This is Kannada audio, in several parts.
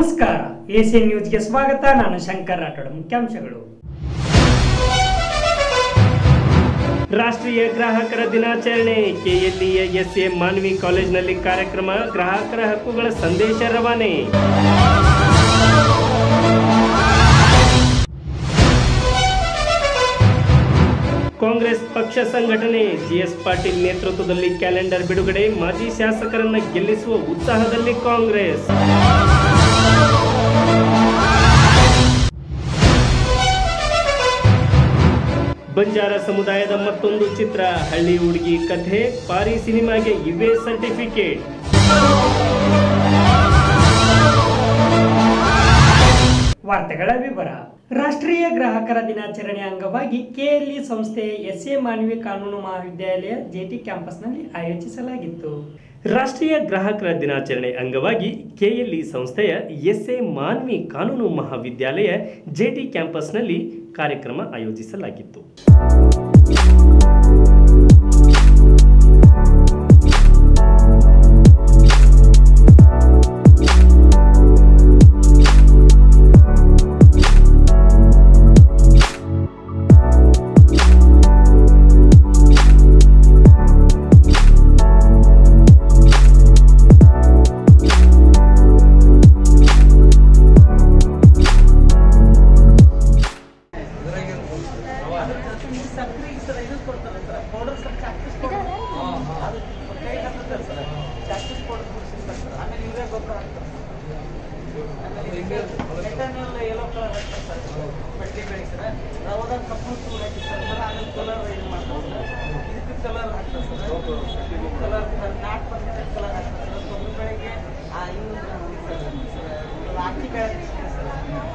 ನಮಸ್ಕಾರ ಎಸಿ ನ್ಯೂಸ್ಗೆ ಸ್ವಾಗತ ನಾನು ಶಂಕರ್ ರಾಠೋಡ್ ಮುಖ್ಯಾಂಶಗಳು ರಾಷ್ಟ್ರೀಯ ಗ್ರಾಹಕರ ದಿನಾಚರಣೆ ಕೆಎಲ್ಇಯ ಎಸ್ಎ ಮಾನ್ವಿ ಕಾಲೇಜಿನಲ್ಲಿ ಕಾರ್ಯಕ್ರಮ ಗ್ರಾಹಕರ ಹಕ್ಕುಗಳ ಸಂದೇಶ ರವಾನೆ ಕಾಂಗ್ರೆಸ್ ಪಕ್ಷ ಸಂಘಟನೆ ಜಿಎಸ್ ಪಾಟೀಲ್ ನೇತೃತ್ವದಲ್ಲಿ ಕ್ಯಾಲೆಂಡರ್ ಬಿಡುಗಡೆ ಮಾಜಿ ಶಾಸಕರನ್ನ ಗೆಲ್ಲಿಸುವ ಉತ್ಸಾಹದಲ್ಲಿ ಕಾಂಗ್ರೆಸ್ ಬಂಜಾರ ಸಮುದಾಯದ ಮತ್ತೊಂದು ಚಿತ್ರ ಹಳ್ಳಿ ಹುಡುಗಿ ಕಥೆ ಪಾರಿ ಸಿನಿಮಾಗೆ ಇವೇ ಸರ್ಟಿಫಿಕೇಟ್ ವಾರ್ತೆಗಳ ವಿವರ ರಾಷ್ಟ್ರೀಯ ಗ್ರಾಹಕರ ದಿನಾಚರಣೆ ಅಂಗವಾಗಿ ಕೆಎಲ್ಇ ಸಂಸ್ಥೆಯ ಎಸ್ಎ ಮಾನವಿ ಕಾನೂನು ಮಹಾವಿದ್ಯಾಲಯ ಜೆಟಿ ಕ್ಯಾಂಪಸ್ನಲ್ಲಿ ಆಯೋಜಿಸಲಾಗಿತ್ತು ರಾಷ್ಟ್ರೀಯ ಗ್ರಾಹಕರ ದಿನಾಚರಣೆ ಅಂಗವಾಗಿ ಕೆಎಲ್ಇ ಸಂಸ್ಥೆಯ ಎಸ್ಎ ಮಾನ್ವಿ ಕಾನೂನು ಮಹಾವಿದ್ಯಾಲಯ ಜೆಟಿ ಕ್ಯಾಂಪಸ್ನಲ್ಲಿ ಕಾರ್ಯಕ್ರಮ ಆಯೋಜಿಸಲಾಗಿತ್ತು ಸಕ್ರೆ ಈ ಸರ ಇದು ಕೊಡ್ತಾರೆ sir powder sir chocolate powder ಅದು ಕೈ ಹಾಕ್ತಾರೆ ಸರ್ ಚಾಕ್ಲೇಟ್ ಪೌಡರ್ ಕೊಡ್ಸಿರ್ತಾರೆ ಸರ್ ಆಮೇಲೆ ಇವರೇ ಗೊಬ್ಬರ ಹಾಕ್ತಾರೆ ಆಮೇಲೆ ಮೆಟರ್ನಲ್ ಯೆಲ್ಲೋ ಕಲರ್ ಹಾಕ್ತಾರೆ ಸರ್ ಬಟ್ಟೆ ಬೆಳೆ ಸರ್ ಅವಾಗ ಕಪ್ಪು ತೂರು ಹಾಕಿರ್ತಾರೆ ಸರ್ ಆಮೇಲೆ ಕಲರ್ ಇದು ಮಾಡ್ತಾರೆ ಸರ್ ಇದಕ್ಕೆ ಕಲರ್ ಹಾಕ್ತಾರೆ sir colour not percent colour ಹಾಕ್ತಾರೆ ಸರ್ ತೊಗರಿ ಬೆಳೆಗೆ ಆ ಇನ್ನು ಅಕ್ಕಿ ಬೆಳೆ ಸರ್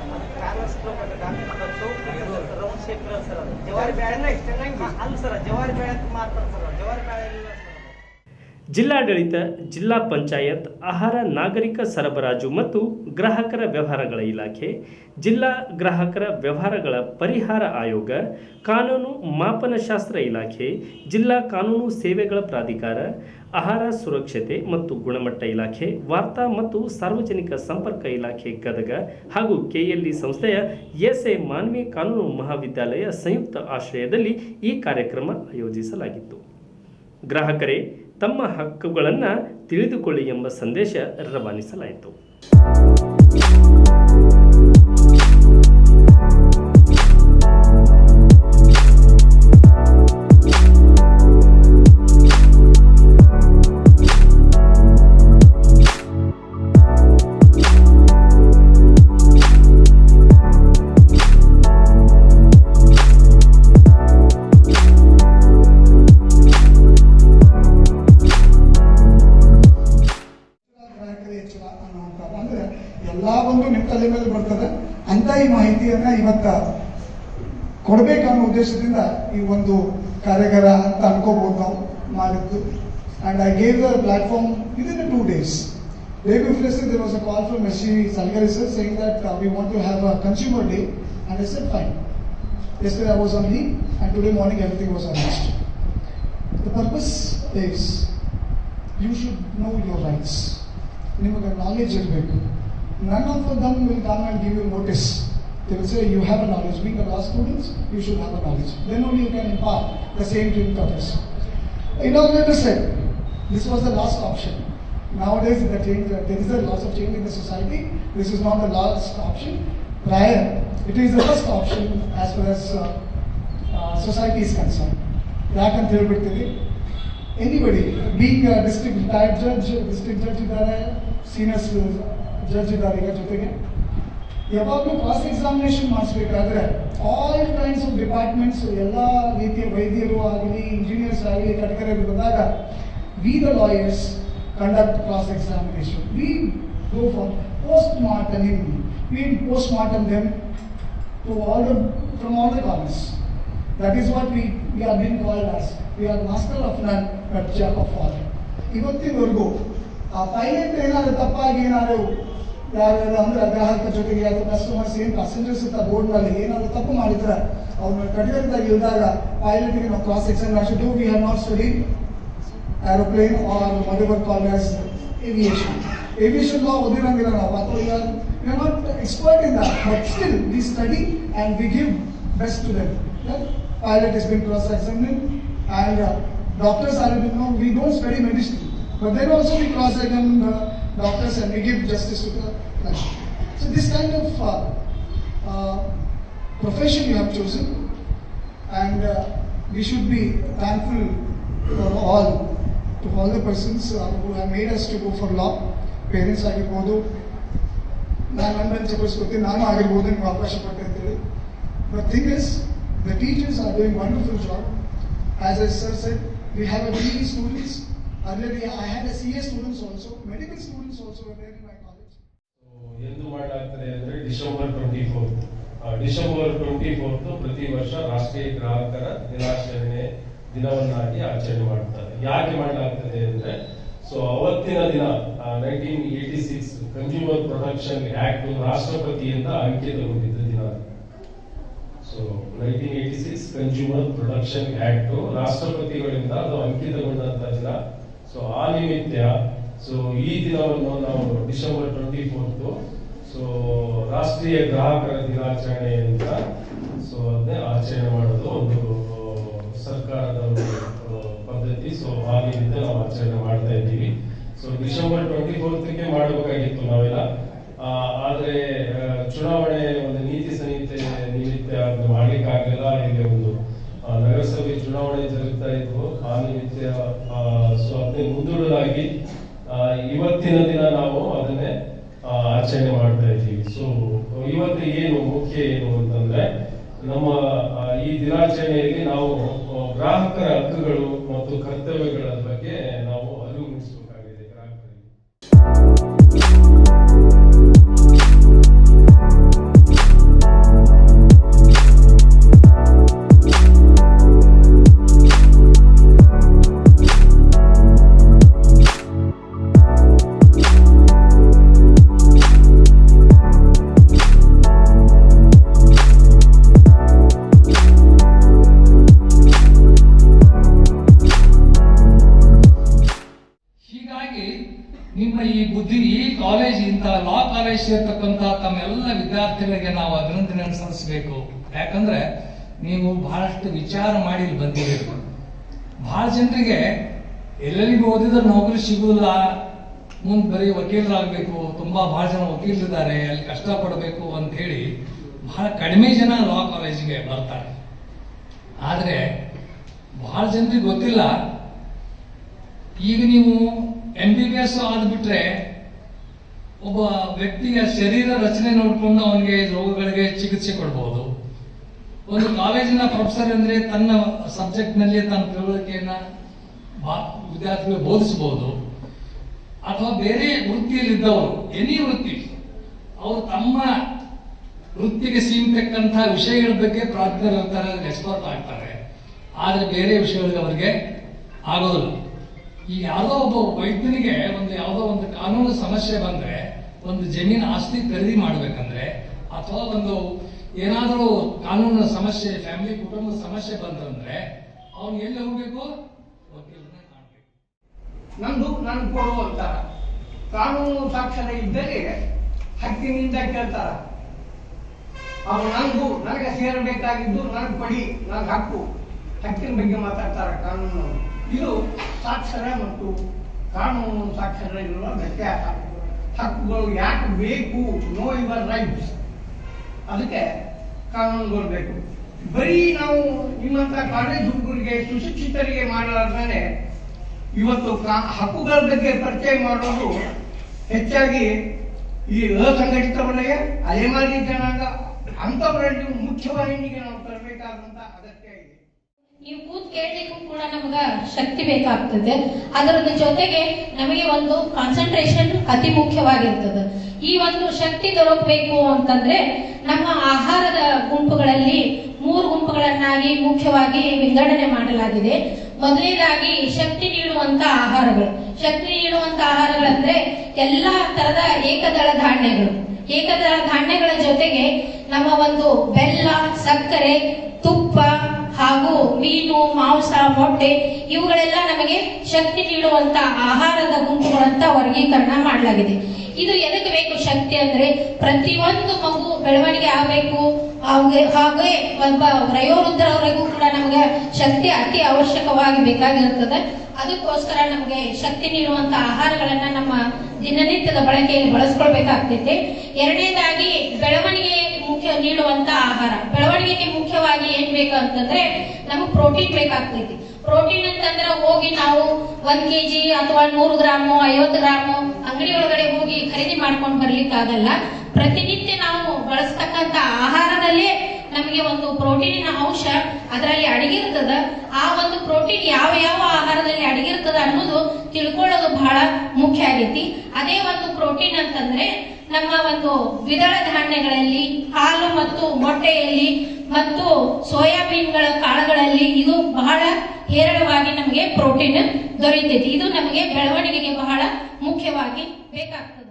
ರೌಂಡ್ ಶೇಪ್ ಸರ್ ಅದು ಜವಾರಿ ಬೇಳೆ ಅಲ್ಲ ಸರ್ ಜವಾರಿ ಬೇಳೆ ಅಂತ ಮಾಡ್ತಾರೆ ಸರ್ ಜವಾರಿ ಬೇಳೆ ಇಲ್ಲ ಸರ್ ಜಿಲ್ಲಾಡಳಿತ ಜಿಲ್ಲಾ ಪಂಚಾಯತ್ ಆಹಾರ ನಾಗರಿಕ ಸರಬರಾಜು ಮತ್ತು ಗ್ರಾಹಕರ ವ್ಯವಹಾರಗಳ ಇಲಾಖೆ ಜಿಲ್ಲಾ ಗ್ರಾಹಕರ ವ್ಯವಹಾರಗಳ ಪರಿಹಾರ ಆಯೋಗ ಕಾನೂನು ಮಾಪನಶಾಸ್ತ್ರ ಇಲಾಖೆ ಜಿಲ್ಲಾ ಕಾನೂನು ಸೇವೆಗಳ ಪ್ರಾಧಿಕಾರ ಆಹಾರ ಸುರಕ್ಷತೆ ಮತ್ತು ಗುಣಮಟ್ಟ ಇಲಾಖೆ ವಾರ್ತಾ ಮತ್ತು ಸಾರ್ವಜನಿಕ ಸಂಪರ್ಕ ಇಲಾಖೆ ಗದಗ ಹಾಗೂ ಕೆಎಲ್ಇ ಸಂಸ್ಥೆಯ ಎಸ್ಎ ಮಾನ್ವಿ ಕಾನೂನು ಮಹಾವಿದ್ಯಾಲಯ ಸಂಯುಕ್ತ ಆಶ್ರಯದಲ್ಲಿ ಈ ಕಾರ್ಯಕ್ರಮ ಆಯೋಜಿಸಲಾಗಿತ್ತು ಗ್ರಾಹಕರೇ ತಮ್ಮ ಹಕ್ಕುಗಳನ್ನು ತಿಳಿದುಕೊಳ್ಳಿ ಎಂಬ ಸಂದೇಶ ರವಾನಿಸಲಾಯಿತು ಗ್ರಾಹಕರೇ ಎಚ್ಚರ ಅನ್ನುವಂಥದ್ದು ಅಂದ್ರೆ ಎಲ್ಲಾ ಒಂದು ನಿಮ್ಮ ತಲೆ ಮೇಲೆ ಬರ್ತದೆ ಅಂತ ಈ ಮಾಹಿತಿಯನ್ನ ಇವತ್ತ ಕೊಡ್ಬೇಕನ್ನೋ ಉದ್ದೇಶದಿಂದ ಈ ಒಂದು ಕಾರ್ಯಾಗಾರ ಅಂತ ಅನ್ಕೋಬಹುದು ನಾವು ಮಾಡಿದ್ದು and I gave the platform within two days day before yesterday there was a call from SC Salgari sir saying that uh, we want to have a consumer day and I said fine. Yesterday I was on leave and today morning everything was arranged. The purpose is you should know your rights. ನಿಮಗೆ ನಾಲೆಜ್ ಇರಬೇಕು none of them will come and give you notice they will say you have a knowledge being a law students you should have a knowledge then only you can impart the same to others. Inaugurator said this was the last option. Nowadays, the change, there is a loss of change in the society. This is not the last option. Prior, it is the first option as far as uh, uh, society is concerned. ಯಾಕಂತ ಹೇಳ್ಬಿಡ್ತೀವಿ anybody being district retired judge district judge ಇದ್ದಾರೆ ಸೀನಿಯರ್ಸ್ ಜಡ್ಜ್ ಇದ್ದಾರೆ ಈಗ ಜೊತೆಗೆ ಯಾವಾಗಲೂ ಕ್ರಾಸ್ ಎಕ್ಸಾಮಿನೇಷನ್ ಮಾಡಿಸ್ಬೇಕಾದ್ರೆ ಆಲ್ ಕೈಂಡ್ಸ್ ಆಫ್ ಡಿಪಾರ್ಟ್ಮೆಂಟ್ಸ್ ಎಲ್ಲ ರೀತಿಯ ವೈದ್ಯರು ಆಗಲಿ ಇಂಜಿನಿಯರ್ಸ್ ಆಗಲಿ ಕಟಕರಲ್ಲಿ ಬಂದಾಗ we the lawyers conduct cross examination we go for post mortem in we post mortem them to all the from all the corners That is what we, we are being called as. We are master of none, but jack of all. ಇವತ್ತಿನವರೆಗೂ ಆ ಪೈಲಟ್ ಏನಾದ್ರು ತಪ್ಪಾಗಿ ಏನಾದ್ರು ಯಾರು ಅಂದ್ರೆ ಗ್ರಾಹಕರ ಜೊತೆಗೆ ಅಥವಾ ಕಸ್ಟಮರ್ಸ್ ಏನು ಪ್ಯಾಸೆಂಜರ್ಸ್ ಇರ್ತಾರೆ ಬೋರ್ಡ್ನಲ್ಲಿ ಏನಾದ್ರು ತಪ್ಪು ಮಾಡಿದ್ರೆ ಅವ್ರನ್ನ ಕಡಿಯೋದಾಗ ಇಲ್ದಾಗ ಪೈಲಟ್ಗೆ ನಾವು cross examination do we have not study aeroplane or whatever called as aviation. Aviation law ಓದಿರಂಗಿಲ್ಲ ನಾವು ಅಥವಾ ಈಗ expert in that, but still we study and we give best to them. Yeah? Pilot has been cross-examined and uh, doctors are, you know, we don't study medicine, but then also we cross-examine uh, doctors and we give justice to the client. So this kind of uh, uh, profession you have chosen and uh, we should be thankful for all to all the persons uh, who have made us to go for law parents ಆಗಿರ್ಬೋದು ನಾನು ನನ್ನನ್ನು ಚಪ್ಪರಿಸ್ಕೊತೀನಿ ನಾನು ಆಗಿರ್ಬೋದು ನಿಮ್ಗೆ ಅವಕಾಶ ಕೊಟ್ಟೆ ಅಂತೇಳಿ but thing is the teachers are doing wonderful job as a sir said we have a D students early I have a C A students also medical students also in my college ಎಂದು ಮಾಡಲಾಗ್ತದೆ ಅಂದ್ರೆ December twenty fourth December twenty fourth ಪ್ರತಿ ವರ್ಷ ರಾಷ್ಟ್ರೀಯ ಗ್ರಾಹಕರ ದಿನಾಚರಣೆ ದಿನವನ್ನಾಗಿ ಆಚರಣೆ ಮಾಡ್ತಾರೆ ಯಾಕೆ ಮಾಡಲಾಗ್ತದೆ ಅಂದ್ರೆ ಸೊ ಅವತ್ತಿನ ದಿನ nineteen eighty six consumer protection act ರಾಷ್ಟ್ರಪತಿಯಿಂದ ಅಂಕಿತಗೊಂಡಿದ್ದ ದಿನ so nineteen eighty six consumer protection act ರಾಷ್ಟ್ರಪತಿಗಳಿಂದ ಅದು ಅಂಕಿತಗೊಂಡಂತ ದಿನ ಸೊ ಆ ನಿಮಿತ್ತ ಸೊ ಈ ದಿನವನ್ನು ನಾವು ಡಿಸೆಂಬರ್ ಟ್ವೆಂಟಿ ಫೋರ್ತ್ ಸೊ ರಾಷ್ಟ್ರೀಯ ಗ್ರಾಹಕರ ದಿನಾಚರಣೆ ಅಂತ ಸೊ ಅದನ್ನೇ ಆಚರಣೆ ಮಾಡೋದು ಒಂದು ಸರ್ಕಾರದ ಒಂದು ಆ, ಪದ್ಧತಿ ಸೊ ಆ ನಿಮಿತ್ತ ನಾವು ಆಚರಣೆ ಮಾಡ್ತಾ ಇದ್ದೀವಿ ಸೊ ಡಿಸೆಂಬರ್ ಟ್ವೆಂಟಿ ಫೋರ್ತ್ಗೆ ಮಾಡಬೇಕಾಗಿತ್ತು ನಾವೆಲ್ಲ ಆ, ಆದ್ರೆ ಆ, ಚುನಾವಣೆ ಒಂದು ನೀತಿ ಸಂಹಿತೆ ನಿಮಿತ್ತ ಅದನ್ನ ಮಾಡ್ಲಿಕ್ಕೆ ಆಗಲಿಲ್ಲ ಇಲ್ಲಿ ಒಂದು ಆ, ನಗರಸಭೆ ಚುನಾವಣೆ ಜರುಗ್ತಾ ಇದ್ವು ಆ ನಿಮಿತ್ತ ಸೊ ಅದನ್ನೇ ಮುಂದೂಡಲಾಗಿ ಆ, ಇವತ್ತಿನ ದಿನ ನಾವು ಅದನ್ನೇ ಆ, ಆಚರಣೆ ಮಾಡ್ತಾ ಇದ್ದೀವಿ ಸೊ ಇವತ್ತು ಏನು ಮುಖ್ಯ ಏನು ಅಂತಂದ್ರೆ ನಮ್ಮ ಆ, ಈ ದಿನಾಚರಣೆಯಲ್ಲಿ ನಾವು ಆ, ಗ್ರಾಹಕರ ಹಕ್ಕುಗಳು ಮತ್ತು ಕರ್ತವ್ಯಗಳ ಬಗ್ಗೆ ನಾವು ಅರಿವು ಮೂಡಿಸಬೇಕಾಗಿದೆ ಗ್ರಾಹಕರಿಗೆ ಹೀಗಾಗಿ ನಿಮ್ಮ ಈ ಬುದ್ಧಿ ಈ ಕಾಲೇಜ್ ಇಂಥ ಲಾ ಕಾಲೇಜ್ ಸೇರ್ತಕ್ಕಂಥ ತಮ್ಮೆಲ್ಲ ವಿದ್ಯಾರ್ಥಿಗಳಿಗೆ ನಾವು ಅಭಿನಂದನೆ ಸಲ್ಲಿಸಬೇಕು ಯಾಕಂದ್ರೆ ನೀವು ಬಹಳಷ್ಟು ವಿಚಾರ ಮಾಡಿ ಇಲ್ಲಿ ಬಂದಿದ್ದೀರಿ ಬಹಳ ಜನರಿಗೆ ಎಲ್ಲೆಲ್ಲಿಗೆ ಓದಿದ್ರೆ ನೌಕರಿ ಸಿಗುವುದಿಲ್ಲ ಮುಂದೆ ಬರೀ ವಕೀಲರಾಗಬೇಕು ತುಂಬಾ ಬಹಳ ಜನ ವಕೀಲರಿದ್ದಾರೆ ಅಲ್ಲಿ ಕಷ್ಟಪಡಬೇಕು ಅಂತ ಹೇಳಿ ಬಹಳ ಕಡಿಮೆ ಜನ ಲಾ ಕಾಲೇಜಿಗೆ ಬರ್ತಾರೆ ಆದ್ರೆ ಬಹಳ ಜನರಿಗೆ ಗೊತ್ತಿಲ್ಲ ಈಗ ನೀವು ಎಂ ಬಿ ಬಿ ಎಸ್ ಆದ್ಬಿಟ್ರೆ ಒಬ್ಬ ವ್ಯಕ್ತಿಯ ಶರೀರ ರಚನೆ ನೋಡಿಕೊಂಡು ಅವನಿಗೆ ರೋಗಗಳಿಗೆ ಚಿಕಿತ್ಸೆ ಕೊಡಬಹುದು ಒಂದು ಕಾಲೇಜಿನ ಪ್ರೊಫೆಸರ್ ಅಂದ್ರೆ ತನ್ನ ಸಬ್ಜೆಕ್ಟ್ ನಲ್ಲಿ ತನ್ನ ತಿಳುವಳಿಕೆಯನ್ನ ಬಾ- ವಿದ್ಯಾರ್ಥಿಗಳಿಗೆ ಬೋಧಿಸಬಹುದು ಅಥವಾ ಬೇರೆ ವೃತ್ತಿಯಲ್ಲಿದ್ದವರು ಎನಿ ವೃತ್ತಿ ಅವರು ತಮ್ಮ ವೃತ್ತಿಗೆ ಸೀಮಿತಕ್ಕಂತಹ ವಿಷಯಗಳ ಬಗ್ಗೆ ಪ್ರಾಜ್ಞರಿರ್ತಾರೆ ಎಕ್ಸ್ಪರ್ಟ್ ಆಗ್ತಾರೆ ಆದ್ರೆ ಬೇರೆ ವಿಷಯಗಳಿಗೆ ಅವರಿಗೆ ಆಗೋದಿಲ್ಲ ಈ ಯಾವುದೋ ಒಬ್ಬ ವೈದ್ಯನಿಗೆ ಒಂದು ಯಾವುದೋ ಒಂದು ಕಾನೂನು ಸಮಸ್ಯೆ ಬಂದ್ರೆ ಒಂದು ಜಮೀನು ಆಸ್ತಿ ಖರೀದಿ ಮಾಡ್ಬೇಕಂದ್ರೆ ಅಥವಾ ಒಂದು ಏನಾದರೂ ಕಾನೂನು ಸಮಸ್ಯೆ ಫ್ಯಾಮಿಲಿ ಕುಟುಂಬದ ಸಮಸ್ಯೆ ಬಂತಂದ್ರೆ ಅವ್ನು ಎಲ್ಲಿ ಹೋಗ್ಬೇಕು ವಕೀಲರನ್ನ ಕಾಣ್ಬೇಕು ನಂದು ನನ್ ಕೊಡು ಅಂತಾರ ಕಾನೂನು ಸಾಕ್ಷರ ಇದ್ದರೆ ಹಕ್ಕಿನಿಂದ ಕೇಳ್ತಾರ ಅವ್ರು ನಂದು ನನಗೆ ಸೇರಬೇಕಾಗಿದ್ದು ನನಗೆ ಕೊಡಿ ನನಗೆ ಹಕ್ಕು ಹಕ್ಕಿನ ಬಗ್ಗೆ ಮಾತಾಡ್ತಾರ ಕಾನೂನು ಇದು ಸಾಕ್ಷರ ಮತ್ತು ಕಾನೂನು ಸಾಕ್ಷರ ಇರುವ ವ್ಯತ್ಯಾಸ ಹಕ್ಕುಗಳು ಯಾಕೆ ಬೇಕು ನೋ ಯುವರ್ ರೈಟ್ಸ್ ಅದಕ್ಕೆ ಕಾನೂನುಗಳು ಬೇಕು ಬರೀ ನಾವು ನಿಮ್ಮಂತ ಕಾಲೇಜ್ ಹುಡುಗರಿಗೆ ಸುಶಿಕ್ಷಿತರಿಗೆ ಮಾಡಲಾರ್ದೇ ಇವತ್ತು ಕಾ- ಹಕ್ಕುಗಳ ಬಗ್ಗೆ ಪರಿಚಯ ಮಾಡೋದು ಹೆಚ್ಚಾಗಿ ಈ ಅಸಂಘಟಿತ ವಲಯ ಅಲೆಮಾರಿ ಜನಾಂಗ ಅಂಥವರಲ್ಲಿ ಮುಖ್ಯವಾಹಿನಿಗೆ ನಾವು ತರಬೇಕಾದಂತ ಅಗತ್ಯ ಇದೆ ನೀವು ಕೂತ್ ಕೇಳಲಿಕ್ಕೂ ಕೂಡ ನಮಗ ಶಕ್ತಿ ಬೇಕಾಗ್ತದೆ ಅದರ ಜೊತೆಗೆ ನಮಗೆ ಒಂದು ಕಾನ್ಸಂಟ್ರೇಷನ್ ಅತಿ ಮುಖ್ಯವಾಗಿರ್ತದೆ ಈ ಒಂದು ಶಕ್ತಿ ದೊರಕಬೇಕು ಅಂತಂದ್ರೆ ನಮ್ಮ ಆಹಾರದ ಗುಂಪುಗಳಲ್ಲಿ ಮೂರು ಗುಂಪುಗಳನ್ನಾಗಿ ಮುಖ್ಯವಾಗಿ ವಿಂಗಡಣೆ ಮಾಡಲಾಗಿದೆ ಮೊದಲನೇದಾಗಿ ಶಕ್ತಿ ನೀಡುವಂತ ಆಹಾರಗಳು ಶಕ್ತಿ ನೀಡುವಂತ ಆಹಾರಗಳಂದ್ರೆ ಎಲ್ಲಾ ತರದ ಏಕದಳ ಧಾನ್ಯಗಳು ಏಕದಳ ಧಾನ್ಯಗಳ ಜೊತೆಗೆ ನಮ್ಮ ಒಂದು ಬೆಲ್ಲ ಸಕ್ಕರೆ ತುಪ್ಪ ಹಾಗೂ ಮೀನು ಮಾಂಸ ಮೊಟ್ಟೆ ಇವುಗಳೆಲ್ಲ ನಮಗೆ ಶಕ್ತಿ ನೀಡುವಂತ ಆಹಾರದ ಗುಂಪುಗಳಂತ ವರ್ಗೀಕರಣ ಮಾಡಲಾಗಿದೆ ಇದು ಎದಕ್ಕೆ ಬೇಕು ಶಕ್ತಿ ಅಂದ್ರೆ ಪ್ರತಿಯೊಂದು ಮಗು ಬೆಳವಣಿಗೆ ಆಗಬೇಕು ಹಾಗೆ ಹಾಗೆ ಒಬ್ಬ ವಯೋವೃದ್ಧರವರೆಗೂ ಕೂಡ ನಮಗೆ ಶಕ್ತಿ ಅತಿ ಅವಶ್ಯಕವಾಗಿ ಬೇಕಾಗಿರುತ್ತದೆ ಅದಕ್ಕೋಸ್ಕರ ನಮಗೆ ಶಕ್ತಿ ನೀಡುವಂತ ಆಹಾರಗಳನ್ನ ನಮ್ಮ ದಿನನಿತ್ಯದ ಬಳಕೆಯಲ್ಲಿ ಬಳಸ್ಕೊಳ್ಬೇಕಾಗ್ತೈತೆ ಎರಡನೇದಾಗಿ ಬೆಳವಣಿಗೆ ಮುಖ್ಯ ನೀಡುವಂತ ಆಹಾರ ಬೆಳವಣಿಗೆಗೆ ಮುಖ್ಯವಾಗಿ ಏನ್ ಬೇಕು ಅಂತಂದ್ರೆ ನಮಗೆ ಪ್ರೋಟೀನ್ ಬೇಕಾಗ್ತೈತಿ ಪ್ರೋಟೀನ್ ಅಂತಂದ್ರೆ ಹೋಗಿ ನಾವು ಒಂದ್ ಕೆಜಿ ಅಥವಾ ನೂರು ಗ್ರಾಮು ಐವತ್ತು ಗ್ರಾಮು ಅಂಗಡಿ ಒಳಗಡೆ ಹೋಗಿ ಖರೀದಿ ಮಾಡ್ಕೊಂಡು ಬರ್ಲಿಕ್ಕಾಗಲ್ಲ ಪ್ರತಿನಿತ್ಯ ನಾವು ಬಳಸ್ತಕ್ಕಂತ ಆಹಾರದಲ್ಲೇ ನಮಗೆ ಒಂದು ಪ್ರೋಟೀನಿನ ಅಂಶ ಅದರಲ್ಲಿ ಅಡಗಿರ್ತದ ಆ ಒಂದು ಪ್ರೋಟೀನ್ ಯಾವ ಯಾವ ಆಹಾರದಲ್ಲಿ ಅಡಗಿರ್ತದ ಅನ್ನೋದು ತಿಳ್ಕೊಳ್ಳೋದು ಬಹಳ ಮುಖ್ಯ ಆಗೈತಿ ಅದೇ ಒಂದು ಪ್ರೋಟೀನ್ ಅಂತಂದ್ರೆ ನಮ್ಮ ಒಂದು ದ್ವಿದಳ ಧಾನ್ಯಗಳಲ್ಲಿ ಹಾಲು ಮತ್ತು ಮೊಟ್ಟೆಯಲ್ಲಿ ಮತ್ತು ಸೋಯಾಬೀನ್ಗಳ ಕಾಳುಗಳಲ್ಲಿ ಇದು ಬಹಳ ಹೇರಳವಾಗಿ ನಮಗೆ ಪ್ರೋಟೀನ್ ದೊರೆಯುತ್ತೈತಿ ಇದು ನಮಗೆ ಬೆಳವಣಿಗೆಗೆ ಬಹಳ ಮುಖ್ಯವಾಗಿ ಬೇಕಾಗ್ತದೆ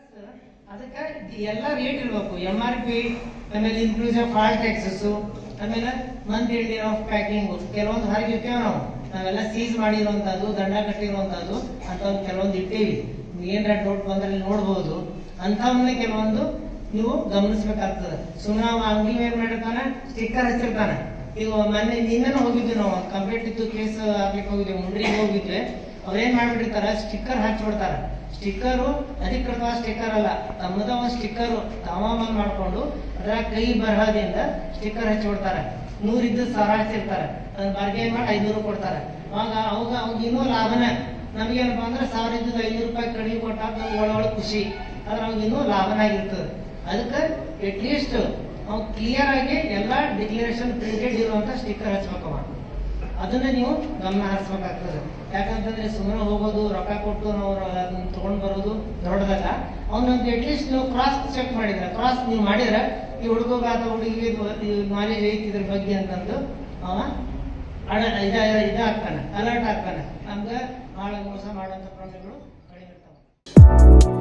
ಅದಕ್ಕೆ ಎಲ್ಲ ರೇಟ್ ಇರ್ಬೇಕು ಎಂ ಆರ್ ಪಿ ಆಮೇಲೆ ಇನ್ಕ್ಲೂಸಿವ್ ಫಾಲ್ಟ್ ಟ್ಯಾಕ್ಸಸ್ ಆಮೇಲೆ ಮಂತ್ ಎಂಡ್ ಆಫ್ ಪ್ಯಾಕಿಂಗ್ ಕೆಲವೊಂದು ಹೊರಗೆ ಇರ್ತೇವೆ ನಾವು ನಾವೆಲ್ಲ ಸೀಸ್ ಮಾಡಿರುವಂತದ್ದು ದಂಡ ಕಟ್ಟಿರುವಂತದ್ದು ಅಂತವ್ ಕೆಲವೊಂದು ಇಟ್ಟೇವಿ ಏನ್ರ ಡೌಟ್ ಬಂದ್ರೆ ನೋಡ್ಬೋದು ಅಂತವನ್ನ ಕೆಲವೊಂದು ನೀವು ಗಮನಿಸ್ಬೇಕಾಗ್ತದೆ ಸುಮ್ಮನೆ ಅವ ಅಂಗಡಿ ಏನ್ ಮಾಡಿರ್ತಾನೆ ಸ್ಟಿಕ್ಕರ್ ಹಚ್ಚಿರ್ತಾನೆ ಈಗ ಮೊನ್ನೆ ನಿನ್ನೆ ಹೋಗಿದ್ವಿ ನಾವು ಕಂಪ್ಲೇಂಟ್ ಇತ್ತು ಕೇಸ್ ಆಗ್ಲಿಕ್ಕೆ ಹೋಗಿದ್ವಿ ಮುಂಡ್ರಿಗೆ ಹೋಗಿದ್ವಿ ಅವ್ರೇನ್ ಮಾಡ್ಬಿಟ್ಟಿರ್ತಾರ ಸ್ಟಿಕ್ಕರ್ ಹಚ್ಚಿಬಿಡ್ತಾರ ಸ್ಟಿಕ್ಕರು ಅಧಿಕೃತ ಸ್ಟಿಕ್ಕರ್ ಅಲ್ಲ ತಮ್ಮದ ಒಂದು ಸ್ಟಿಕ್ಕರ್ ತಾಮಾಮನ್ ಮಾಡ್ಕೊಂಡು ಅದರ ಕೈ ಬರಹದಿಂದ ಸ್ಟಿಕ್ಕರ್ ಹಚ್ಚಿಬಿಡ್ತಾರೆ ನೂರಿದ್ದು ಸಾವಿರ ಹಚ್ಚಿರ್ತಾರೆ ಅದನ್ನ ಬಾರ್ಗೇನ್ ಮಾಡಿ ಐನೂರು ಕೊಡ್ತಾರೆ ಅವಾಗ ಅವಾಗ ಅವಾಗ ಇನ್ನೂ ಲಾಭನೇ ನಮಗೇನಪ್ಪ ಅಂದ್ರೆ ಸಾವಿರ ಇದ್ದದ್ದು ಐನೂರು ರೂಪಾಯಿ ಕಡಿಮೆ ಕೊಟ್ಟಾಗ ನಮ್ಗೆ ಒಳಗೊಳ ಖುಷಿ ಆದ್ರೆ ಅವಾಗ ಇನ್ನೂ ಲಾಭನಾಗಿರ್ತದೆ ಅದಕ್ಕೆ ಅಟ್ ಲೀಸ್ಟ್ ನಾವು ಕ್ಲಿಯರ್ ಆಗಿ ಎಲ್ಲಾ ಡಿಕ್ಲರೇಷನ್ ಪ್ರಿಂಟೆಡ್ ಇರುವಂತ ಸ್ಟಿಕ್ಕರ್ ಹಚ್ಬೇಕವ ಅದನ್ನ ನೀವು ಗಮನ ಹರಿಸ್ಬೇಕಾಗ್ತದೆ ಯಾಕಂತಂದ್ರೆ ಸುಮ್ಮನೆ ಹೋಗೋದು ರೊಕ್ಕ ಕೊಟ್ಟು ನಾವು ಅದನ್ನ ತಗೊಂಡ್ ಬರೋದು ದೊಡ್ಡದಲ್ಲ ಅವನೊಂದು ಅಟ್ಲೀಸ್ಟ್ ನೀವು ಕ್ರಾಸ್ ಚೆಕ್ ಮಾಡಿದ್ರೆ ಕ್ರಾಸ್ ನೀವು ಮಾಡಿದ್ರೆ ಈ ಹುಡುಗ ಅಥವಾ ಹುಡುಗಿಗೆ ನಾಲೆಜ್ ಐತಿ ಇದ್ರ ಬಗ್ಗೆ ಅಂತಂದು ಅವ ಅಡ ಇದ ಇದಾಗ್ತಾನೆ ಅಲರ್ಟ್ ಆಗ್ತಾನೆ ನಮ್ಗೆ ಬಹಳ ಮೋಸ ಮಾಡುವಂತ ಪ್ರಮೇಯಗಳು ಕಡಿಮೆ ಇರ್ತಾವೆ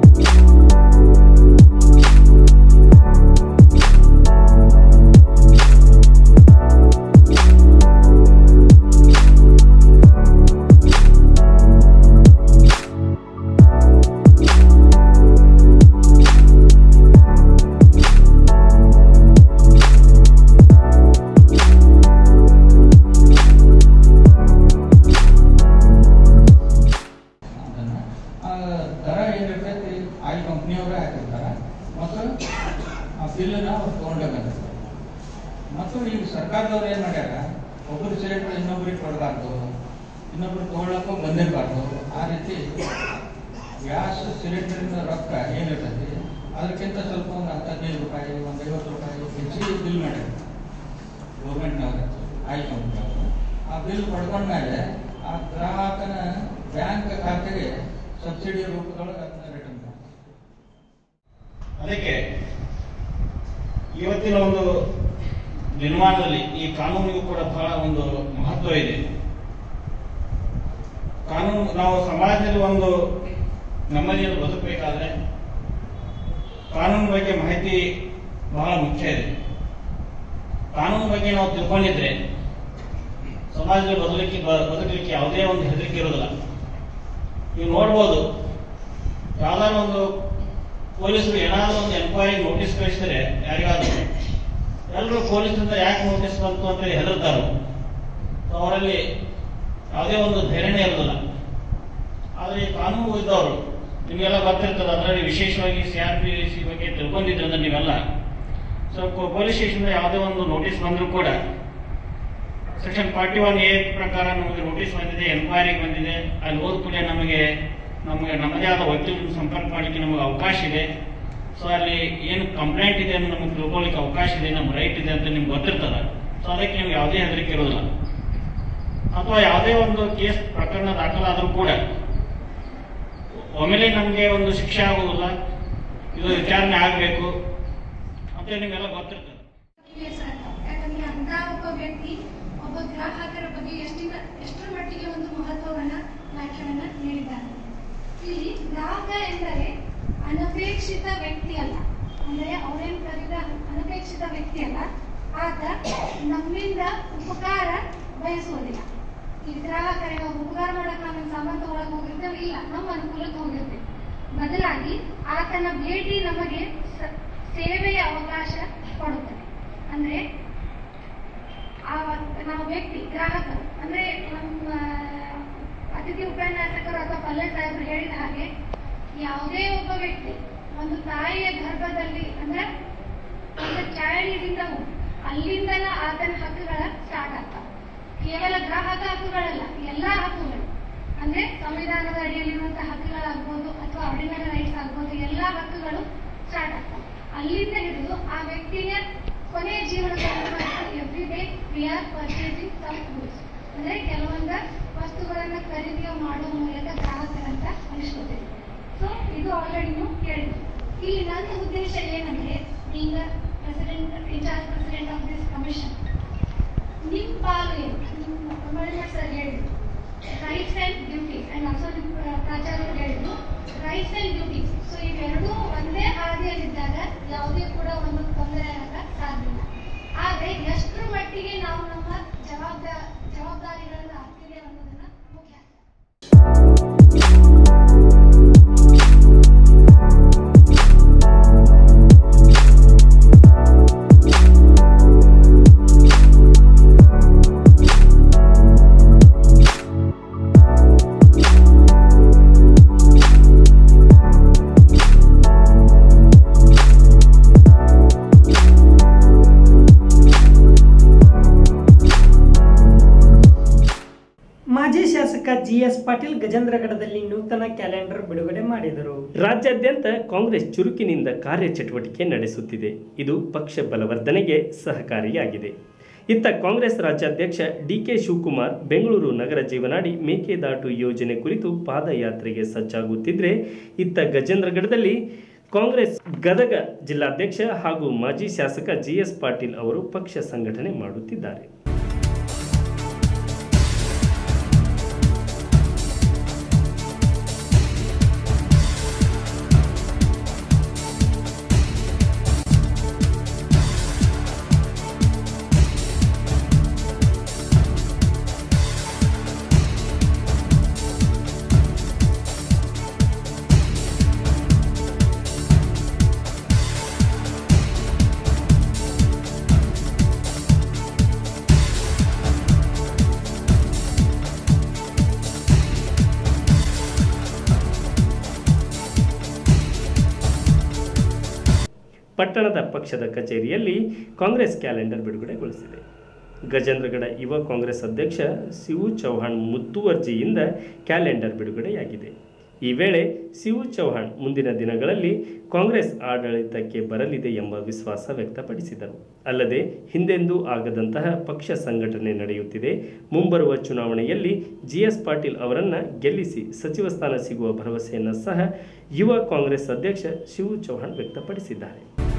ಅದನ್ನ ಆ ದರ ಏನಿರ್ತೈತಿ ಆಯಿಲ್ ಕಂಪ್ನಿಯವರೇ ಹಾಕಿರ್ತಾರೆ ಮತ್ತು ಆ ಬಿಲ್ಲನ್ನ ಅವ್ರು ತಗೊಂಡೇ ಬಂದಿರ್ತಾರೆ ಮತ್ತು ಈಗ ಸರ್ಕಾರದವ್ರು ಏನು ಮಾಡ್ಯಾರ ಒಬ್ಬರು ಸಿಲಿಂಡರ್ ಇನ್ನೊಬ್ರಿಗೆ ಕೊಡಬಾರ್ದು ಇನ್ನೊಬ್ರು ತಗೊಳ್ಳಕ್ಕೂ ಬಂದಿರಬಾರ್ದು ಆ ರೀತಿ ಗ್ಯಾಸ್ ಸಿಲಿಂಡರ್ನ ರೊಕ್ಕ ಏನಿರ್ತೈತಿ ಅದಕ್ಕಿಂತ ಸ್ವಲ್ಪ ಒಂದು ಹತ್ತು ಹದಿನೈದು ರೂಪಾಯಿ ಒಂದು ಐವತ್ತು ರೂಪಾಯಿ ಹೆಚ್ಚಿಗೆ ಬಿಲ್ ಮಾಡ್ಯಾರ ಗೌರ್ಮೆಂಟ್ನವ್ರು ಆಯಿಲ್ ಕಂಪ್ನಿಯವರು ಆ ಬಿಲ್ ಪಡ್ಕೊಂಡ್ಮೇಲೆ ಆ ಗ್ರಾಹಕನ ಬ್ಯಾಂಕ್ ಖಾತೆಗೆ ಸಬ್ಸಿಡಿ ರೂಪದೊಳಗೆ ಅದನ್ನ ರಿಟರ್ನ್ ಮಾಡ್ತಾರೆ ಅದಕ್ಕೆ ಇವತ್ತಿನ ಒಂದು ನಿರ್ಮಾಣದಲ್ಲಿ ಈ ಕಾನೂನಿಗೂ ಕೂಡ ಬಹಳ ಒಂದು ಮಹತ್ವ ಇದೆ ಕಾನೂನು ನಾವು ಸಮಾಜದಲ್ಲಿ ಒಂದು ನೆಮ್ಮದಿಯನ್ನು ಬದುಕಬೇಕಾದ್ರೆ ಕಾನೂನು ಬಗ್ಗೆ ಮಾಹಿತಿ ಬಹಳ ಮುಖ್ಯ ಇದೆ ಕಾನೂನು ಬಗ್ಗೆ ನಾವು ತಿಳ್ಕೊಂಡಿದ್ರೆ ಸಮಾಜದಲ್ಲಿ ಬದಲಿಕ್ಕೆ ಬದುಕಲಿಕ್ಕೆ ಯಾವುದೇ ಒಂದು ಹೆದರಿಕೆ ಇರೋದಿಲ್ಲ ನೀವು ನೋಡ್ಬೋದು ಯಾವ್ದಾದ್ರು ಒಂದು ಪೊಲೀಸರು ಏನಾದ್ರು ಒಂದು ಎನ್ಕ್ವೈರಿ ನೋಟಿಸ್ ಕಳಿಸಿದ್ರೆ ಯಾರಿಗಾದ್ರು ಎಲ್ಲರೂ ಪೊಲೀಸರಿಂದ ಯಾಕೆ ನೋಟಿಸ್ ಬಂತು ಅಂತ ಹೇಳಿ ಹೆದರ್ತಾರೋ ಅವರಲ್ಲಿ ಯಾವುದೇ ಒಂದು ಧೈರ್ಯನೇ ಇರೋದಿಲ್ಲ ಆದ್ರೆ ಈ ಕಾನೂನು ಇದ್ದವರು ನಿಮಗೆಲ್ಲ ಗೊತ್ತಿರ್ತದೆ ಅದರಲ್ಲಿ ವಿಶೇಷವಾಗಿ ಸಿ ಆರ್ ಪಿ ಸಿ ಬಗ್ಗೆ ತಿಳ್ಕೊಂಡಿದ್ರಿಂದ ನೀವೆಲ್ಲ ಸ್ವಲ್ಪ ಪೊಲೀಸ್ ಸ್ಟೇಷನ್ ಯಾವುದೇ ಒಂದು ನೋಟಿಸ್ ಬಂದರೂ ಕೂಡ ಸೆಕ್ಷನ್ ಫಾರ್ಟಿ ಒನ್ ಎ ಪ್ರಕಾರ ನಮಗೆ ನೋಟಿಸ್ ಬಂದಿದೆ ಎನ್ಕ್ವೈರಿ ಬಂದಿದೆ ಅಲ್ಲಿ ಹೋದ ಕೂಡಲೇ ನಮಗೆ ನಮಗೆ ನಮ್ಮದೇ ಆದ ವಕೀಲರನ್ನು ಸಂಪರ್ಕ ಮಾಡಲಿಕ್ಕೆ ನಮಗೆ ಅವಕಾಶ ಇದೆ ಸೊ ಅಲ್ಲಿ ಏನು ಕಂಪ್ಲೇಂಟ್ ಇದೆ ಅಂತ ನಮಗೆ ತಿಳ್ಕೊಳ್ಳಿಕ್ಕೆ ಅವಕಾಶ ಇದೆ ನಮ್ಮ ರೈಟ್ ಇದೆ ಅಂತ ನಿಮ್ಗೆ ಗೊತ್ತಿರ್ತದೆ ಸೊ ಅದಕ್ಕೆ ನಿಮ್ಗೆ ಯಾವುದೇ ಹೆದರಿಕೆ ಇರೋದಿಲ್ಲ ಅಥವಾ ಯಾವುದೇ ಒಂದು ಕೇಸ್ ಪ್ರಕರಣ ದಾಖಲಾದರೂ ಕೂಡ ಒಮ್ಮೆಲೆ ನಮಗೆ ಒಂದು ಶಿಕ್ಷೆ ಆಗುವುದಿಲ್ಲ ಇದು ವಿಚಾರಣೆ ಆಗಬೇಕು ಅಂತ ನಿಮಗೆಲ್ಲ ಗೊತ್ತಿರ್ತದೆ ಇಲ್ಲೇ ಸಾಕು. ಯಾಕಂದ್ರೆ ಅಂತ ಒಬ್ಬ ವ್ಯಕ್ತಿ ಒಬ್ಬ ಗ್ರಾಹಕರ ಬಗ್ಗೆ ಎಷ್ಟಿನ ಎಷ್ಟರ ಮಟ್ಟಿಗೆ ಒಂದು ಮಹತ್ವವನ್ನ ವ್ಯಾಖ್ಯಾನ ನೀಡಿದ್ದಾರೆ ಇಲ್ಲಿ ಗ್ರಾಹಕ ಎಂದರೆ ಅನಪೇಕ್ಷಿತ ವ್ಯಕ್ತಿ ಅಲ್ಲ ಅಂದ್ರೆ ಅವರೇನು ಕರೆದ ಅನಪೇಕ್ಷಿತ ವ್ಯಕ್ತಿ ಅಲ್ಲ ಆತ ನಮ್ಮಿಂದ ಉಪಕಾರ ಬಯಸುವುದಿಲ್ಲ ಈ ಗ್ರಾಹಕರಿಗೆ ನಾವು ಉಪಕಾರ ಮಾಡಕ್ ನಾವು ಸಾಮಾನು ತಗೊಳಕ್ ಹೋಗಿರ್ತೇವೆ ಇಲ್ಲ ನಮ್ಮ ಅನುಕೂಲಕ್ಕೆ ಹೋಗಿರ್ತೇವೆ ಬದಲಾಗಿ ಆತನ ಭೇಟಿ ನಮಗೆ ಸ- ಸೇವೆಯ ಅವಕಾಶ ಕೊಡುತ್ತದೆ ಅಂದ್ರೆ ಆ ನಾವು ವ್ಯಕ್ತಿ ಗ್ರಾಹಕರು ಅಂದ್ರೆ ನಮ್ಮ ಅತಿಥಿ ಉಪನ್ಯಾಸಕರು ಅಥವಾ ಪಲ್ಲೆ ಸಾಹೇಬರು ಹೇಳಿದ ಹಾಗೆ ಯಾವುದೇ ಒಬ್ಬ ವ್ಯಕ್ತಿ ಒಂದು ತಾಯಿಯ ಗರ್ಭದಲ್ಲಿ ಅಂದ್ರೆ ಒಂದು ಚೈಲ್ಡ್ನಿಂದಲೂ ಅಲ್ಲಿಂದಲ ಆತನ ಹಕ್ಕುಗಳ ಸ್ಟಾರ್ಟ್ ಆಗ್ತಾವೆ ಕೇವಲ ಗ್ರಾಹಕ ಹಕ್ಕುಗಳಲ್ಲ ಎಲ್ಲಾ ಹಕ್ಕುಗಳು ಅಂದ್ರೆ ಸಂವಿಧಾನದ ಅಡಿಯಲ್ಲಿರುವಂತಹ ಹಕ್ಕುಗಳಾಗ್ಬೋದು ಅಥವಾ ಆರ್ಡಿನರಿ ರೈಟ್ಸ್ ಆಗ್ಬೋದು ಎಲ್ಲಾ ಹಕ್ಕುಗಳು ಸ್ಟಾರ್ಟ್ ಆಗ್ತವೆ ಅಲ್ಲಿಂದ ಹಿಡಿದು ಆ ವ್ಯಕ್ತಿಯ ಕೊನೆಯ ಜೀವನದ every day we are purchasing some goods ಅಂದ್ರೆ ಕೆಲವೊಂದ ವಸ್ತುಗಳನ್ನ ಖರೀದಿ ಮಾಡುವ ಮೂಲಕ ಗ್ರಾಹಕರಂತ ಅನಿಸ್ಕೋತೀವಿ ಸೊ ಇದು ಆಲ್ರೆಡಿ ನೀವು ಕೇಳಿದ್ರಿ ಇಲ್ಲಿ ನನ್ನ ಉದ್ದೇಶ ಏನಂದ್ರೆ ಈಗ president in charge president of this commission ನಿಮ್ ಪಾಲು ಏನು ನಿಮ್ಮ ಮಳಿಗೆ ಸರ್ ಹೇಳಿದ್ರು rights and duties and also ಪ್ರಾಚಾರ್ಯರು ಹೇಳಿದ್ರು ರೈಟ್ಸ್ ಅಂಡ್ ಡ್ಯೂಟೀಸ್ ಸೊ ಇವೆರಡೂ ಒಂದೇ ಹಾದಿಯಲ್ಲಿದ್ದಾಗ ಯಾವುದೇ ಕೂಡ ಒಂದು ತೊಂದರೆ ಆಗಕ್ಕೆ ಸಾಧ್ಯ ಇಲ್ಲ ಆದ್ರೆ ಎಷ್ಟರ ಮಟ್ಟಿಗೆ ನಾವು ನಮ್ಮ ಜವಾಬ್ದಾರ ಜವಾಬ್ದಾರಿಗಳನ್ನ ಆಗ್ತಿದೆ ಅನ್ನೋದನ್ನ ಮುಖ್ಯ ಮಾಜಿ ಶಾಸಕ ಜಿಎಸ್ ಪಾಟೀಲ್ ಗಜೇಂದ್ರಗಢದಲ್ಲಿ ನೂತನ ಕ್ಯಾಲೆಂಡರ್ ಬಿಡುಗಡೆ ಮಾಡಿದರು ರಾಜ್ಯಾದ್ಯಂತ ಕಾಂಗ್ರೆಸ್ ಚುರುಕಿನಿಂದ ಕಾರ್ಯಚಟುವಟಿಕೆ ನಡೆಸುತ್ತಿದೆ ಇದು ಪಕ್ಷ ಬಲವರ್ಧನೆಗೆ ಸಹಕಾರಿಯಾಗಿದೆ ಇತ್ತ ಕಾಂಗ್ರೆಸ್ ರಾಜ್ಯಾಧ್ಯಕ್ಷ ಡಿಕೆ ಶಿವಕುಮಾರ್ ಬೆಂಗಳೂರು ನಗರ ಜೀವನಾಡಿ ಮೇಕೆದಾಟು ಯೋಜನೆ ಕುರಿತು ಪಾದಯಾತ್ರೆಗೆ ಸಜ್ಜಾಗುತ್ತಿದ್ರೆ ಇತ್ತ ಗಜೇಂದ್ರಗಢದಲ್ಲಿ ಕಾಂಗ್ರೆಸ್ ಗದಗ ಜಿಲ್ಲಾಧ್ಯಕ್ಷ ಹಾಗೂ ಮಾಜಿ ಶಾಸಕ ಜಿಎಸ್ ಪಾಟೀಲ್ ಅವರು ಪಕ್ಷ ಸಂಘಟನೆ ಮಾಡುತ್ತಿದ್ದಾರೆ ಪಟ್ಟಣದ ಪಕ್ಷದ ಕಚೇರಿಯಲ್ಲಿ ಕಾಂಗ್ರೆಸ್ ಕ್ಯಾಲೆಂಡರ್ ಬಿಡುಗಡೆಗೊಳಿಸಿದೆ ಗಜೇಂದ್ರಗಡ ಯುವ ಕಾಂಗ್ರೆಸ್ ಅಧ್ಯಕ್ಷ ಶಿವು ಚೌಹಾಣ್ ಮುತ್ತುವರ್ಜಿಯಿಂದ ಕ್ಯಾಲೆಂಡರ್ ಬಿಡುಗಡೆಯಾಗಿದೆ ಈ ವೇಳೆ ಶಿವು ಚೌಹಾಣ್ ಮುಂದಿನ ದಿನಗಳಲ್ಲಿ ಕಾಂಗ್ರೆಸ್ ಆಡಳಿತಕ್ಕೆ ಬರಲಿದೆ ಎಂಬ ವಿಶ್ವಾಸ ವ್ಯಕ್ತಪಡಿಸಿದರು ಅಲ್ಲದೆ ಹಿಂದೆಂದೂ ಆಗದಂತಹ ಪಕ್ಷ ಸಂಘಟನೆ ನಡೆಯುತ್ತಿದೆ ಮುಂಬರುವ ಚುನಾವಣೆಯಲ್ಲಿ ಜಿಎಸ್ ಪಾಟೀಲ್ ಅವರನ್ನು ಗೆಲ್ಲಿಸಿ ಸಚಿವ ಸ್ಥಾನ ಸಿಗುವ ಭರವಸೆಯನ್ನು ಸಹ ಯುವ ಕಾಂಗ್ರೆಸ್ ಅಧ್ಯಕ್ಷ ಶಿವು ಚೌಹಾಣ್ ವ್ಯಕ್ತಪಡಿಸಿದ್ದಾರೆ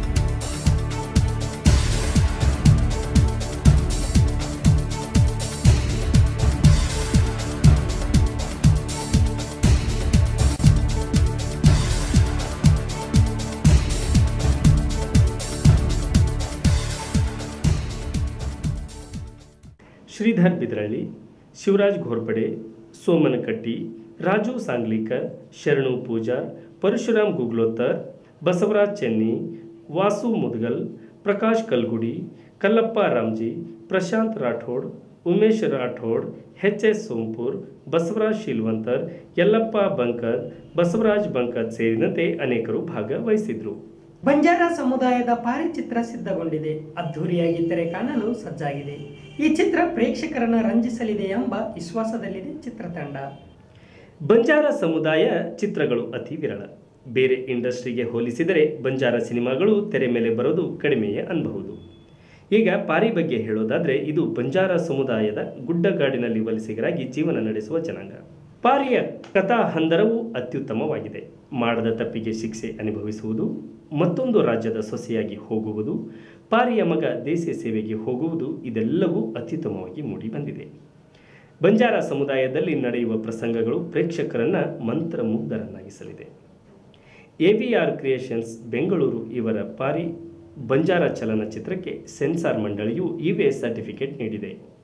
ಶ್ರೀಧರ್ ಬಿದ್ರಳ್ಳಿ ಶಿವರಾಜ್ ಘೋರ್ಪಡೆ ಸೋಮನಕಟ್ಟಿ ರಾಜು ಸಾಂಗ್ಲಿಕರ್ ಶರಣು ಪೂಜಾರ್ ಪರಶುರಾಮ್ ಗುಗ್ಲೋತ್ತರ್ ಬಸವರಾಜ್ ಚೆನ್ನಿ ವಾಸು ಮುದ್ಗಲ್ ಪ್ರಕಾಶ್ ಕಲ್ಗುಡಿ ಕಲ್ಲಪ್ಪ ರಾಮ್ಜಿ ಪ್ರಶಾಂತ್ ರಾಠೋಡ್ ಉಮೇಶ್ ರಾಠೋಡ್ ಎಚ್ ಎಸ್ ಸೋಂಪುರ್ ಬಸವರಾಜ್ ಶಿಲ್ವಂತರ್ ಯಲ್ಲಪ್ಪ ಬಂಕದ್ ಬಸವರಾಜ್ ಬಂಕದ್ ಸೇರಿದಂತೆ ಅನೇಕರು ಭಾಗವಹಿಸಿದ್ರು ಬಂಜಾರ ಸಮುದಾಯದ ಪಾರಿ ಚಿತ್ರ ಸಿದ್ಧಗೊಂಡಿದೆ ಅದ್ಧೂರಿಯಾಗಿ ತೆರೆ ಕಾಣಲು ಸಜ್ಜಾಗಿದೆ ಈ ಚಿತ್ರ ಪ್ರೇಕ್ಷಕರನ್ನು ರಂಜಿಸಲಿದೆ ಎಂಬ ವಿಶ್ವಾಸದಲ್ಲಿದೆ ಚಿತ್ರತಂಡ ಬಂಜಾರ ಸಮುದಾಯ ಚಿತ್ರಗಳು ಅತಿ ವಿರಳ ಬೇರೆ ಇಂಡಸ್ಟ್ರಿಗೆ ಹೋಲಿಸಿದರೆ ಬಂಜಾರ ಸಿನಿಮಾಗಳು ತೆರೆ ಮೇಲೆ ಬರೋದು ಕಡಿಮೆಯೇ ಅನ್ಬಹುದು ಈಗ ಪಾರಿ ಬಗ್ಗೆ ಹೇಳೋದಾದ್ರೆ ಇದು ಬಂಜಾರ ಸಮುದಾಯದ ಗುಡ್ಡಗಾಡಿನಲ್ಲಿ ವಲಸಿಗರಾಗಿ ಜೀವನ ನಡೆಸುವ ಜನಾಂಗ ಪಾರಿಯ ಕಥಾ ಹಂದರವು ಅತ್ಯುತ್ತಮವಾಗಿದೆ ಮಾಡದ ತಪ್ಪಿಗೆ ಶಿಕ್ಷೆ ಅನುಭವಿಸುವುದು ಮತ್ತೊಂದು ರಾಜ್ಯದ ಸೊಸೆಯಾಗಿ ಹೋಗುವುದು ಪಾರಿಯ ಮಗ ದೇಶ ಸೇವೆಗೆ ಹೋಗುವುದು ಇದೆಲ್ಲವೂ ಅತ್ಯುತ್ತಮವಾಗಿ ಮೂಡಿಬಂದಿದೆ ಬಂಜಾರ ಸಮುದಾಯದಲ್ಲಿ ನಡೆಯುವ ಪ್ರಸಂಗಗಳು ಪ್ರೇಕ್ಷಕರನ್ನ ಮಂತ್ರಮುಗ್ಧರನ್ನಾಗಿಸಲಿದೆ ಎವಿಆರ್ ಕ್ರಿಯೇಷನ್ಸ್ ಬೆಂಗಳೂರು ಇವರ ಪಾರಿ ಬಂಜಾರ ಚಲನಚಿತ್ರಕ್ಕೆ ಸೆನ್ಸಾರ್ ಮಂಡಳಿಯು ಇವೆ ಸರ್ಟಿಫಿಕೇಟ್ ನೀಡಿದೆ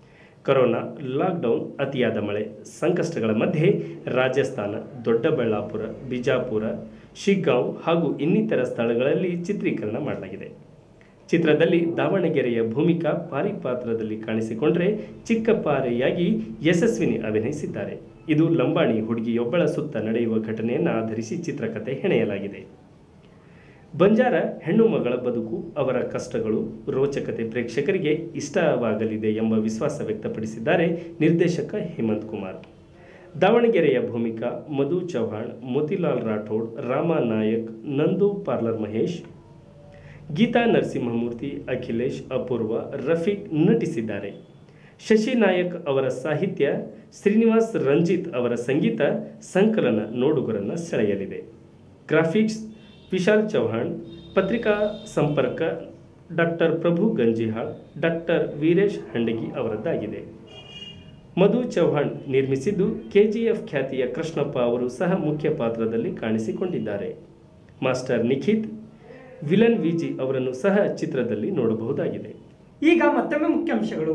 ಕೊರೋನಾ ಲಾಕ್ಡೌನ್ ಅತಿಯಾದ ಮಳೆ ಸಂಕಷ್ಟಗಳ ಮಧ್ಯೆ ರಾಜಸ್ಥಾನ ದೊಡ್ಡಬಳ್ಳಾಪುರ ಬಿಜಾಪುರ ಶಿಗ್ಗಾಂವ್ ಹಾಗೂ ಇನ್ನಿತರ ಸ್ಥಳಗಳಲ್ಲಿ ಚಿತ್ರೀಕರಣ ಮಾಡಲಾಗಿದೆ ಚಿತ್ರದಲ್ಲಿ ದಾವಣಗೆರೆಯ ಭೂಮಿಕಾ ಪಾರಿಪಾತ್ರದಲ್ಲಿ ಕಾಣಿಸಿಕೊಂಡ್ರೆ ಚಿಕ್ಕಪ್ಪಾರೆಯಾಗಿ ಯಶಸ್ವಿನಿ ಅಭಿನಯಿಸಿದ್ದಾರೆ ಇದು ಲಂಬಾಣಿ ಹುಡುಗಿಯೊಬ್ಬಳ ಸುತ್ತ ನಡೆಯುವ ಘಟನೆಯನ್ನು ಆಧರಿಸಿ ಚಿತ್ರಕಥೆ ಹೆಣೆಯಲಾಗಿದೆ ಬಂಜಾರ ಹೆಣ್ಣು ಮಗಳ ಬದುಕು ಅವರ ಕಷ್ಟಗಳು ರೋಚಕತೆ ಪ್ರೇಕ್ಷಕರಿಗೆ ಇಷ್ಟವಾಗಲಿದೆ ಎಂಬ ವಿಶ್ವಾಸ ವ್ಯಕ್ತಪಡಿಸಿದ್ದಾರೆ ನಿರ್ದೇಶಕ ಹೇಮಂತ್ ಕುಮಾರ್ ದಾವಣಗೆರೆಯ ಭೂಮಿಕಾ ಮಧು ಚೌಹಾಣ್ ಮೋತಿಲಾಲ್ ರಾಠೋಡ್ ರಾಮ ನಾಯಕ್ ನಂದು ಪಾರ್ಲರ್ ಮಹೇಶ್ ಗೀತಾ ನರಸಿಂಹಮೂರ್ತಿ ಅಖಿಲೇಶ್ ಅಪೂರ್ವ ರಫೀಕ್ ನಟಿಸಿದ್ದಾರೆ ಶಶಿ ನಾಯಕ್ ಅವರ ಸಾಹಿತ್ಯ ಶ್ರೀನಿವಾಸ್ ರಂಜಿತ್ ಅವರ ಸಂಗೀತ ಸಂಕಲನ ನೋಡುಗರನ್ನು ಸೆಳೆಯಲಿದೆ ಗ್ರಾಫಿಕ್ಸ್ ವಿಶಾಲ್ ಚೌಹಾಣ್ ಪತ್ರಿಕಾ ಸಂಪರ್ಕ ಡಾಕ್ಟರ್ ಪ್ರಭು ಗಂಜಿಹಾಳ್ ಡಾಕ್ಟರ್ ವೀರೇಶ್ ಹಂಡಗಿ ಅವರದ್ದಾಗಿದೆ ಮಧು ಚೌಹಾಣ್ ನಿರ್ಮಿಸಿದ್ದು ಕೆಜಿಎಫ್ ಖ್ಯಾತಿಯ ಕೃಷ್ಣಪ್ಪ ಅವರು ಸಹ ಮುಖ್ಯ ಪಾತ್ರದಲ್ಲಿ ಕಾಣಿಸಿಕೊಂಡಿದ್ದಾರೆ ಮಾಸ್ಟರ್ ನಿಖಿತ್ ವಿಲನ್ ವಿಜಿ ಅವರನ್ನು ಸಹ ಚಿತ್ರದಲ್ಲಿ ನೋಡಬಹುದಾಗಿದೆ ಈಗ ಮತ್ತೊಮ್ಮೆ ಮುಖ್ಯಾಂಶಗಳು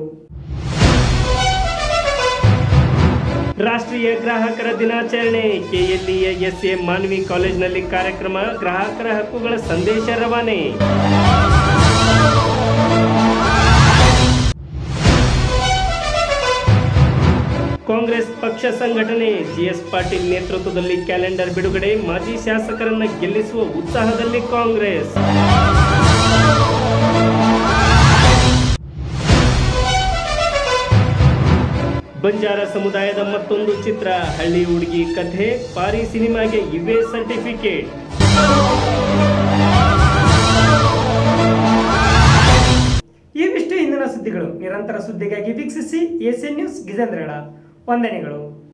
ರಾಷ್ಟ್ರೀಯ ಗ್ರಾಹಕರ ದಿನಾಚರಣೆ ಕೆಎಲ್ಇಯ ಎಸ್ಎ ಮಾನ್ವಿ ಕಾಲೇಜಿನಲ್ಲಿ ಕಾರ್ಯಕ್ರಮ ಗ್ರಾಹಕರ ಹಕ್ಕುಗಳ ಸಂದೇಶ ರವಾನೆ ಕಾಂಗ್ರೆಸ್ ಪಕ್ಷ ಸಂಘಟನೆ ಜಿಎಸ್ ಪಾಟೀಲ್ ನೇತೃತ್ವದಲ್ಲಿ ಕ್ಯಾಲೆಂಡರ್ ಬಿಡುಗಡೆ ಮಾಜಿ ಶಾಸಕರನ್ನ ಗೆಲ್ಲಿಸುವ ಉತ್ಸಾಹದಲ್ಲಿ ಕಾಂಗ್ರೆಸ್ ಬಂಜಾರ ಸಮುದಾಯದ ಮತ್ತೊಂದು ಚಿತ್ರ ಹಳ್ಳಿ ಹುಡುಗಿ ಕಥೆ ಪಾರಿ ಸಿನಿಮಾಗೆ ಇವೇ ಸರ್ಟಿಫಿಕೇಟ್ ಇವಿಷ್ಟು ಇಂದಿನ ಸುದ್ದಿಗಳು ನಿರಂತರ ಸುದ್ದಿಗಾಗಿ ವೀಕ್ಷಿಸಿ ಎಸ್ಎನ್ ನ್ಯೂಸ್ ಗಿಜೇಂದ್ರಗಡ ವಂದನೆಗಳು